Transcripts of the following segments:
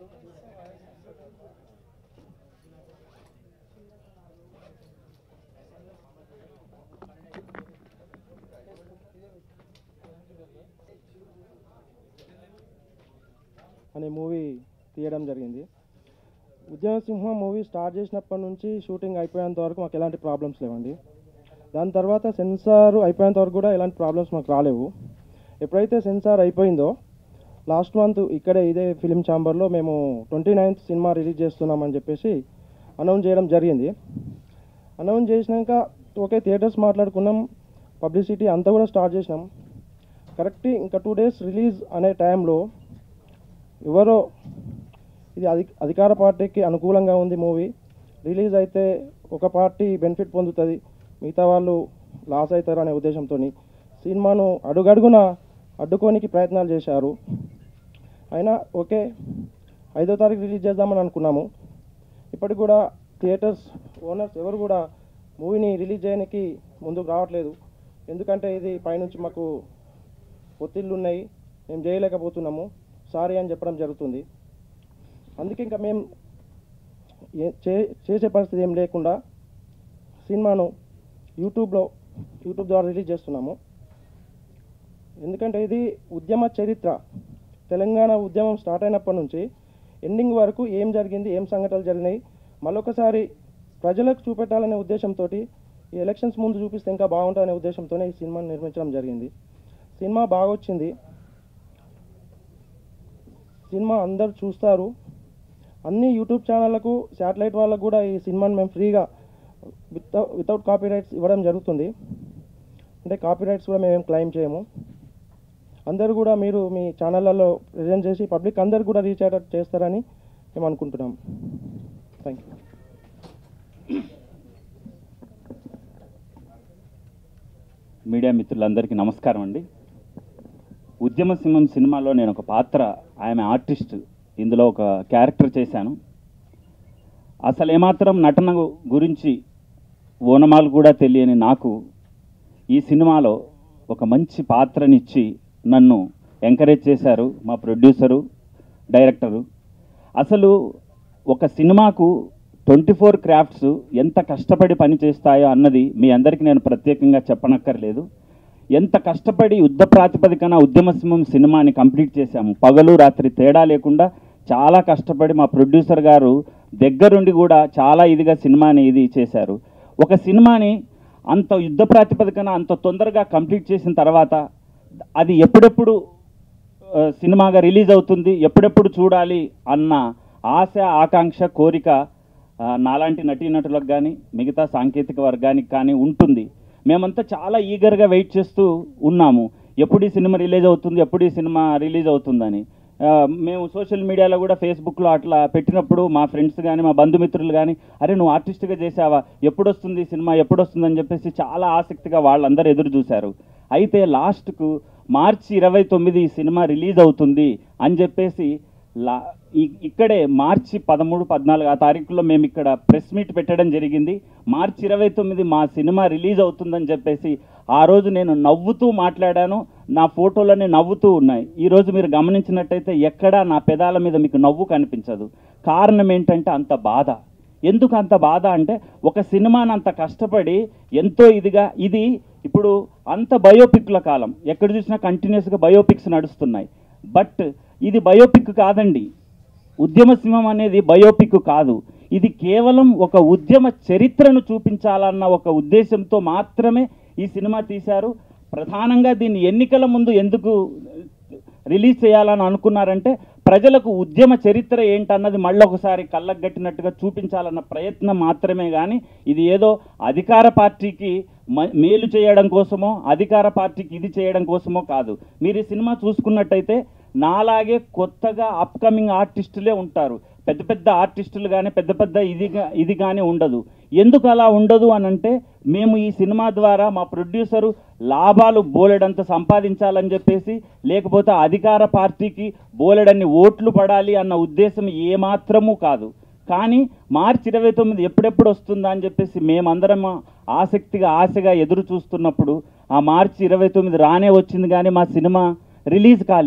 అనే మూవీ తీయడం జరిగింది ఉద్యమసింహం మూవీ స్టార్ట్ చేసినప్పటి నుంచి షూటింగ్ అయిపోయేంత వరకు మాకు ఎలాంటి ప్రాబ్లమ్స్ లేవండి దాని తర్వాత సెన్సార్ అయిపోయేంత వరకు కూడా ఎలాంటి ప్రాబ్లమ్స్ మాకు రాలేవు ఎప్పుడైతే సెన్సార్ అయిపోయిందో లాస్ట్ మంత్ ఇక్కడే ఇదే ఫిలిం ఛాంబర్లో మేము ట్వంటీ నైన్త్ సినిమా రిలీజ్ చేస్తున్నామని చెప్పేసి అనౌన్స్ చేయడం జరిగింది అనౌన్స్ చేసినాక ఓకే థియేటర్స్ మాట్లాడుకున్నాం పబ్లిసిటీ అంతా కూడా స్టార్ట్ చేసినాం కరెక్ట్ ఇంకా టూ డేస్ రిలీజ్ అనే టైంలో ఎవరో ఇది అధి అధికార పార్టీకి అనుకూలంగా ఉంది మూవీ రిలీజ్ అయితే ఒక పార్టీ బెనిఫిట్ పొందుతుంది మిగతా వాళ్ళు లాస్ అవుతారు అనే ఉద్దేశంతో సినిమాను అడుగడుగున అడ్డుకోనికి ప్రయత్నాలు చేశారు అయినా ఓకే ఐదో తారీఖు రిలీజ్ చేద్దామని అనుకున్నాము ఇప్పటికి కూడా థియేటర్స్ ఓనర్స్ ఎవరు కూడా మూవీని రిలీజ్ చేయడానికి ముందుకు రావట్లేదు ఎందుకంటే ఇది పైనుంచి మాకు ఒత్తిళ్ళు ఉన్నాయి మేము చేయలేకపోతున్నాము సారీ అని చెప్పడం జరుగుతుంది అందుకే ఇంకా మేము ఏ- చే- చేసే పరిస్థితి ఏం లేకుండా సినిమాను యూట్యూబ్లో యూట్యూబ్ ద్వారా రిలీజ్ చేస్తున్నాము ఎందుకంటే ఇది ఉద్యమ చరిత్ర తెలంగాణ ఉద్యమం స్టార్ట్ అయినప్పటి నుంచి ఎండింగ్ వరకు ఏం జరిగింది ఏం సంఘటనలు జరిగినాయి మరొకసారి ప్రజలకు చూపెట్టాలనే ఉద్దేశంతో ఈ ఎలక్షన్స్ ముందు చూపిస్తే ఇంకా బాగుంటుందనే ఉద్దేశంతోనే ఈ సినిమాని నిర్మించడం జరిగింది సినిమా బాగా వచ్చింది సినిమా అందరు చూస్తారు అన్ని యూట్యూబ్ ఛానళ్లకు శాటిలైట్ వాళ్ళకు కూడా ఈ సినిమాని మేము ఫ్రీగా వితౌ వితౌట్ కాపీ రైట్స్ ఇవ్వడం జరుగుతుంది అంటే కాపీ రైట్స్ కూడా మేమేం క్లెయిమ్ చేయము అందరూ కూడా మీరు మీ ఛానళ్ళలో ప్రజెంట్ చేసి పబ్లిక్ అందరు కూడా రీచ్ అయ్యేటట్టు చేస్తారని మేము అనుకుంటున్నాం థ్యాంక్ యూ మీడియా మిత్రులందరికీ నమస్కారం అండి ఉద్యమ సింహం సినిమాలో నేను ఒక పాత్ర ఆమె ఆర్టిస్ట్ ఇందులో ఒక క్యారెక్టర్ చేశాను అసలు ఏమాత్రం నటన గురించి ఓనమాలు కూడా తెలియని నాకు ఈ సినిమాలో ఒక మంచి పాత్రనిచ్చి నన్ను ఎంకరేజ్ చేశారు మా ప్రొడ్యూసరు డైరెక్టరు అసలు ఒక సినిమాకు ట్వంటీ ఫోర్ క్రాఫ్ట్స్ ఎంత కష్టపడి పని చేస్తాయో అన్నది మీ అందరికీ నేను ప్రత్యేకంగా చెప్పనక్కర్లేదు ఎంత కష్టపడి యుద్ధ ప్రాతిపదికన ఉద్యమ సింహం సినిమాని కంప్లీట్ చేశాము పగలు రాత్రి తేడా లేకుండా చాలా కష్టపడి మా ప్రొడ్యూసర్ గారు దగ్గరుండి కూడా చాలా ఇదిగా సినిమాని ఇది చేశారు ఒక సినిమాని అంత యుద్ధ ప్రాతిపదికన అంత తొందరగా కంప్లీట్ చేసిన తర్వాత అది ఎప్పుడెప్పుడు ఆ, సినిమాగా రిలీజ్ అవుతుంది ఎప్పుడెప్పుడు చూడాలి అన్న ఆశ ఆకాంక్ష కోరిక ఆ, నాలాంటి నటీనటులకు కానీ మిగతా సాంకేతిక వర్గానికి కానీ ఉంటుంది మేమంతా చాలా ఈగర్గా వెయిట్ చేస్తూ ఉన్నాము ఎప్పుడు ఈ సినిమా రిలీజ్ అవుతుంది ఎప్పుడు ఈ సినిమా రిలీజ్ అవుతుందని ఆ, మేము సోషల్ మీడియాలో కూడా ఫేస్బుక్లో అట్లా పెట్టినప్పుడు మా ఫ్రెండ్స్ కానీ మా బంధుమిత్రులు కానీ అరే నువ్వు ఆర్టిస్ట్గా చేసావా ఎప్పుడు వస్తుంది ఈ సినిమా ఎప్పుడు వస్తుంది అని చెప్పేసి చాలా ఆసక్తిగా వాళ్ళందరూ ఎదురు చూశారు అయితే లాస్ట్కు మార్చి ఇరవై తొమ్మిది ఈ సినిమా రిలీజ్ అవుతుంది అని చెప్పేసి లా ఇ- ఇక్కడే మార్చి పదమూడు పద్నాలుగు ఆ తారీఖులో మేము ఇక్కడ ప్రెస్ మీట్ పెట్టడం జరిగింది మార్చి ఇరవై తొమ్మిది మా సినిమా రిలీజ్ అవుతుందని చెప్పేసి ఆ రోజు నేను నవ్వుతూ మాట్లాడాను నా ఫోటోలన్నీ నవ్వుతూ ఉన్నాయి ఈరోజు మీరు గమనించినట్టయితే ఎక్కడా నా పెదాల మీద మీకు నవ్వు కనిపించదు కారణం ఏంటంటే అంత బాధ ఎందుకు అంత బాధ అంటే ఒక సినిమాని అంత కష్టపడి ఎంతో ఇదిగా ఇది ఇప్పుడు అంత బయోపిక్ల కాలం ఎక్కడ చూసినా కంటిన్యూస్గా బయోపిక్స్ నడుస్తున్నాయి బట్ ఇది బయోపిక్ కాదండి ఉద్యమ సింహం అనేది బయోపిక్ కాదు ఇది కేవలం ఒక ఉద్యమ చరిత్రను చూపించాలన్న ఒక ఉద్దేశంతో మాత్రమే ఈ సినిమా తీశారు ప్రధానంగా దీన్ని ఎన్నికల ముందు ఎందుకు రిలీజ్ చేయాలని అనుకున్నారంటే ప్రజలకు ఉద్యమ చరిత్ర ఏంటన్నది మళ్ళొకసారి కళ్ళకు గట్టినట్టుగా చూపించాలన్న ప్రయత్నం మాత్రమే కానీ ఇది ఏదో అధికార పార్టీకి మ- మేలు చేయడం కోసమో అధికార పార్టీకి ఇది చేయడం కోసమో కాదు మీరు ఈ సినిమా చూసుకున్నట్టయితే నాలాగే కొత్తగా అప్కమింగ్ ఆర్టిస్టులే ఉంటారు పెద్ద పెద్ద ఆర్టిస్టులు కానీ పెద్ద పెద్ద ఇది గా- ఇది కానీ ఉండదు ఎందుకు అలా ఉండదు అని అంటే మేము ఈ సినిమా ద్వారా మా ప్రొడ్యూసరు లాభాలు బోలెడంత సంపాదించాలని చెప్పేసి లేకపోతే అధికార పార్టీకి బోలెడన్ని ఓట్లు పడాలి అన్న ఉద్దేశం ఏమాత్రము కాదు కానీ మార్చి ఇరవై తొమ్మిది ఎప్పుడెప్పుడు వస్తుందా అని చెప్పేసి మేమందరం ఆసక్తిగా ఆశగా ఎదురు చూస్తున్నప్పుడు ఆ మార్చి ఇరవై తొమ్మిది రానే వచ్చింది కానీ మా సినిమా రిలీజ్ కాలేదు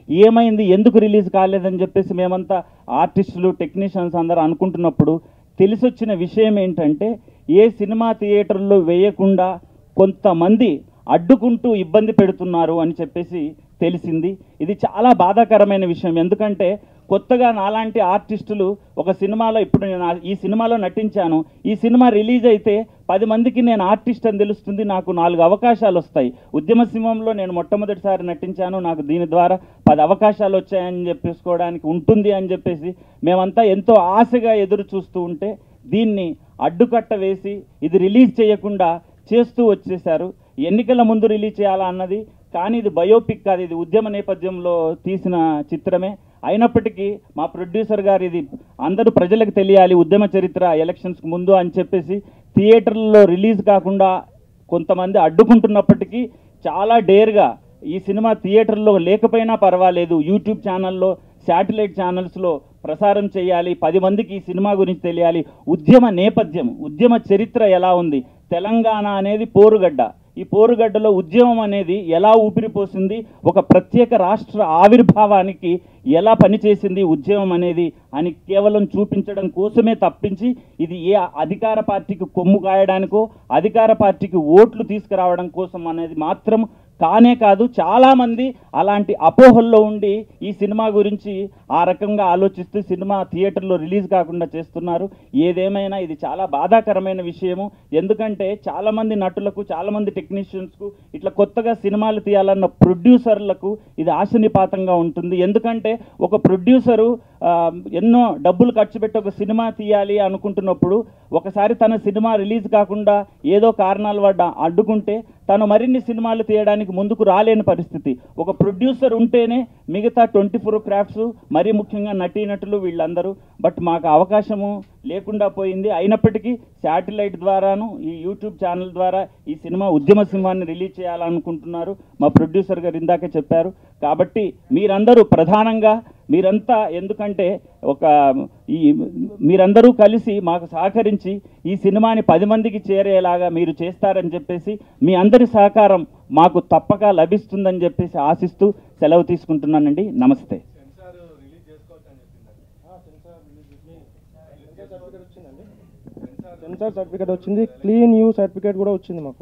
ఏమైంది ఎందుకు రిలీజ్ కాలేదని చెప్పేసి మేమంతా ఆర్టిస్టులు టెక్నీషియన్స్ అందరూ అనుకుంటున్నప్పుడు తెలిసొచ్చిన విషయం ఏంటంటే ఏ సినిమా థియేటర్లో వేయకుండా కొంతమంది అడ్డుకుంటూ ఇబ్బంది పెడుతున్నారు అని చెప్పేసి తెలిసింది ఇది చాలా బాధాకరమైన విషయం ఎందుకంటే కొత్తగా నాలాంటి ఆర్టిస్టులు ఒక సినిమాలో ఇప్పుడు నేను ఆ- ఈ సినిమాలో నటించాను ఈ సినిమా రిలీజ్ అయితే పది మందికి నేను ఆర్టిస్ట్ అని తెలుస్తుంది నాకు నాలుగు అవకాశాలు వస్తాయి ఉద్యమ సింహంలో నేను మొట్టమొదటిసారి నటించాను నాకు దీని ద్వారా పది అవకాశాలు వచ్చాయని చెప్పేసుకోవడానికి ఉంటుంది అని చెప్పేసి మేమంతా ఎంతో ఆశగా ఎదురు చూస్తూ ఉంటే దీన్ని అడ్డుకట్ట వేసి ఇది రిలీజ్ చేయకుండా చేస్తూ వచ్చేశారు ఎన్నికల ముందు రిలీజ్ చేయాలా అన్నది కానీ ఇది బయోపిక్ కాదు ఇది ఉద్యమ నేపథ్యంలో తీసిన చిత్రమే అయినప్పటికీ మా ప్రొడ్యూసర్ గారు ఇది అందరూ ప్రజలకు తెలియాలి ఉద్యమ చరిత్ర ఎలక్షన్స్కి ముందు అని చెప్పేసి థియేటర్లలో రిలీజ్ కాకుండా కొంతమంది అడ్డుకుంటున్నప్పటికీ చాలా డేర్గా ఈ సినిమా థియేటర్లో లేకపోయినా పర్వాలేదు యూట్యూబ్ ఛానల్లో శాటిలైట్ ఛానల్స్లో ప్రసారం చేయాలి పది మందికి ఈ సినిమా గురించి తెలియాలి ఉద్యమ నేపథ్యం ఉద్యమ చరిత్ర ఎలా ఉంది తెలంగాణ అనేది పోరుగడ్డ ఈ పోరుగడ్డలో ఉద్యమం అనేది ఎలా ఊపిరిపోసింది ఒక ప్రత్యేక రాష్ట్ర ఆవిర్భావానికి ఎలా పనిచేసింది ఉద్యమం అనేది అని కేవలం చూపించడం కోసమే తప్పించి ఇది ఏ అధికార పార్టీకి కొమ్ము కాయడానికో అధికార పార్టీకి ఓట్లు తీసుకురావడం కోసం అనేది మాత్రం కానే కాదు చాలామంది అలాంటి అపోహల్లో ఉండి ఈ సినిమా గురించి ఆ రకంగా ఆలోచిస్తూ సినిమా థియేటర్లో రిలీజ్ కాకుండా చేస్తున్నారు ఏదేమైనా ఇది చాలా బాధాకరమైన విషయము ఎందుకంటే చాలామంది నటులకు చాలామంది టెక్నీషియన్స్కు ఇట్లా కొత్తగా సినిమాలు తీయాలన్న ప్రొడ్యూసర్లకు ఇది ఆశనిపాతంగా ఉంటుంది ఎందుకంటే ఒక ప్రొడ్యూసరు ఆ, ఎన్నో డబ్బులు ఖర్చు పెట్టి ఒక సినిమా తీయాలి అనుకుంటున్నప్పుడు ఒకసారి తన సినిమా రిలీజ్ కాకుండా ఏదో కారణాల వల్ల అడ్డుకుంటే తను మరిన్ని సినిమాలు తీయడానికి ముందుకు రాలేని పరిస్థితి ఒక ప్రొడ్యూసర్ ఉంటేనే మిగతా ట్వంటీ ఫోర్ క్రాఫ్ట్స్ మరీ ముఖ్యంగా నటీనటులు వీళ్ళందరూ బట్ మాకు అవకాశము లేకుండా పోయింది అయినప్పటికీ శాటిలైట్ ద్వారాను ఈ యూట్యూబ్ ఛానల్ ద్వారా ఈ సినిమా ఉద్యమ సింహాన్ని రిలీజ్ చేయాలనుకుంటున్నారు మా ప్రొడ్యూసర్ గారు ఇందాకే చెప్పారు కాబట్టి మీరందరూ ప్రధానంగా మీరంతా ఎందుకంటే ఒక ఈ మీరందరూ కలిసి మాకు సహకరించి ఈ సినిమాని పది మందికి చేరేలాగా మీరు చేస్తారని చెప్పేసి మీ అందరి సహకారం మాకు తప్పక లభిస్తుందని చెప్పేసి ఆశిస్తూ సెలవు తీసుకుంటున్నానండి నమస్తే సెన్సార్ సర్టిఫికేట్ వచ్చింది క్లీన్ యూ సర్టిఫికేట్ కూడా వచ్చింది మాకు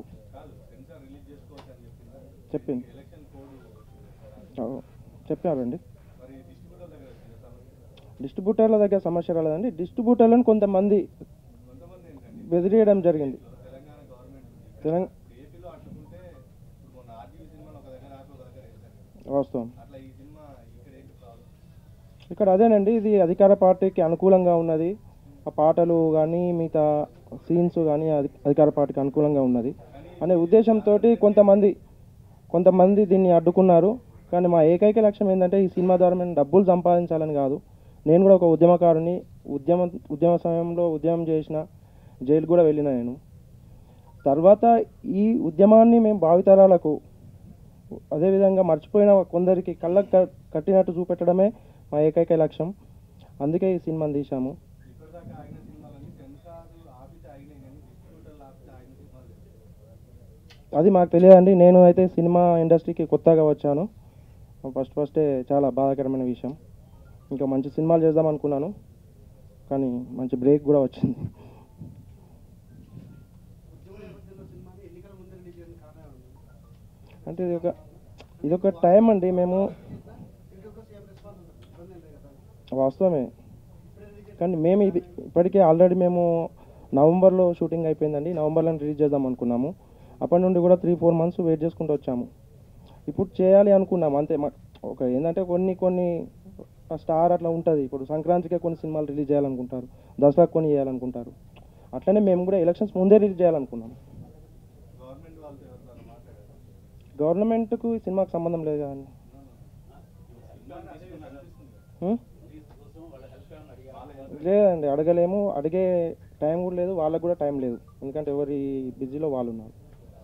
చెప్పింది అవు, చెప్పారండి డిస్ట్రిబ్యూటర్ల దగ్గర సమస్య రాలేదండి డిస్ట్రిబ్యూటర్లను కొంతమంది బెదిరియడం జరిగింది తెలంగాణ వాస్తవం ఇక్కడ అదేనండి ఇది అధికార పార్టీకి అనుకూలంగా ఉన్నది ఆ పాటలు కానీ మిగతా సీన్స్ కానీ అధి- అధికార పార్టీకి అనుకూలంగా ఉన్నది అనే ఉద్దేశంతో కొంతమంది కొంతమంది దీన్ని అడ్డుకున్నారు కానీ మా ఏకైక లక్ష్యం ఏంటంటే ఈ సినిమా ద్వారా మేము డబ్బులు సంపాదించాలని కాదు నేను కూడా ఒక ఉద్యమకారుని ఉద్యమం ఉద్యమ సమయంలో ఉద్యమం చేసిన జైలు కూడా వెళ్ళిన నేను తర్వాత ఈ ఉద్యమాన్ని మేము భావితరాలకు అదేవిధంగా మర్చిపోయిన కొందరికి కళ్ళకు క- కట్టినట్టు చూపెట్టడమే మా ఏకైక లక్ష్యం అందుకే ఈ సినిమాని తీశాము అది మాకు తెలియదండి నేను అయితే సినిమా ఇండస్ట్రీకి కొత్తగా వచ్చాను ఫస్ట్ ఫస్టే చాలా బాధాకరమైన విషయం ఇంకా మంచి సినిమాలు చేద్దాం అనుకున్నాను కానీ మంచి బ్రేక్ కూడా వచ్చింది అంటే ఇది ఒక ఇది ఒక టైం అండి మేము వాస్తవమే కానీ మేము ఇది ఇప్పటికే ఆల్రెడీ మేము నవంబర్లో షూటింగ్ అయిపోయిందండి నవంబర్లో రిలీజ్ చేద్దాం అనుకున్నాము అప్పటి నుండి కూడా త్రీ ఫోర్ మంత్స్ వెయిట్ చేసుకుంటూ వచ్చాము ఇప్పుడు చేయాలి అనుకున్నాము అంతే మా ఒక ఏంటంటే కొన్ని కొన్ని స్టార్ అట్లా ఉంటుంది ఇప్పుడు సంక్రాంతికే కొన్ని సినిమాలు రిలీజ్ చేయాలనుకుంటారు దసరా కొన్ని చేయాలనుకుంటారు అట్లనే మేము కూడా ఎలక్షన్స్ ముందే రిలీజ్ చేయాలనుకున్నాము గవర్నమెంట్కు ఈ సినిమాకి సంబంధం లేదు కదండి హ్మ్? లేదండి అడగలేము అడిగే టైం కూడా లేదు వాళ్ళకు కూడా టైం లేదు ఎందుకంటే ఎవరి బిజీలో వాళ్ళు ఉన్నారు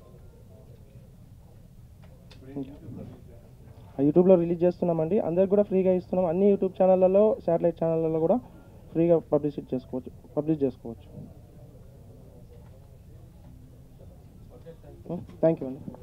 యూట్యూబ్లో రిలీజ్ చేస్తున్నామండి అందరికి కూడా ఫ్రీగా ఇస్తున్నాం అన్ని యూట్యూబ్ ఛానళ్ళలో శాటిలైట్ ఛానళ్ళలో కూడా ఫ్రీగా పబ్లిసిటీ చేసుకోవచ్చు పబ్లిష్ చేసుకోవచ్చు థ్యాంక్ యూ అండి